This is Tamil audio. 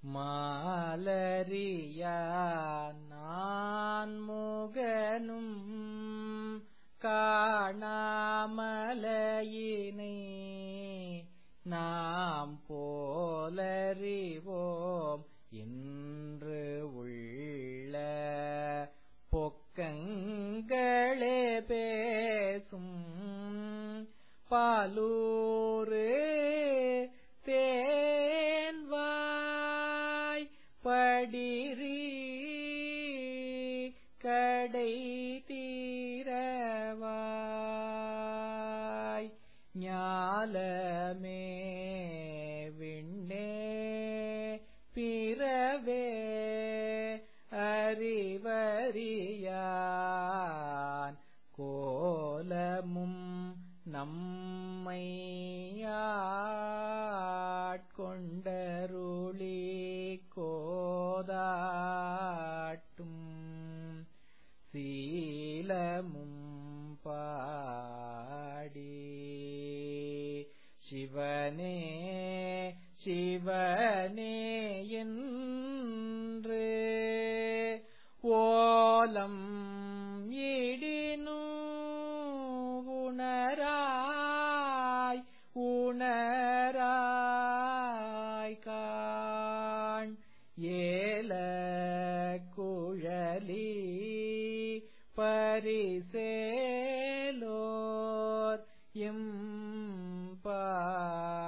மாலரியா நான் முகனும் காணாமலையினை நாம் போலறிவோம் என்று உள்ள பொக்கங்களே பேசும் பாலூரு தேன்வாய் படிரி கடை தீரவாய் ஞாலமே விண்ணே பிறவே அறிவறியான் கோலமும் நம்மை ஆட்கொண்டருளி கோதாட்டும் சீலமும் பாடி சிவனே சிவனே என்று ஓலம் இடினு உணராய் உணராய் காண் ஏல குழலி பரிசேலோர் எம்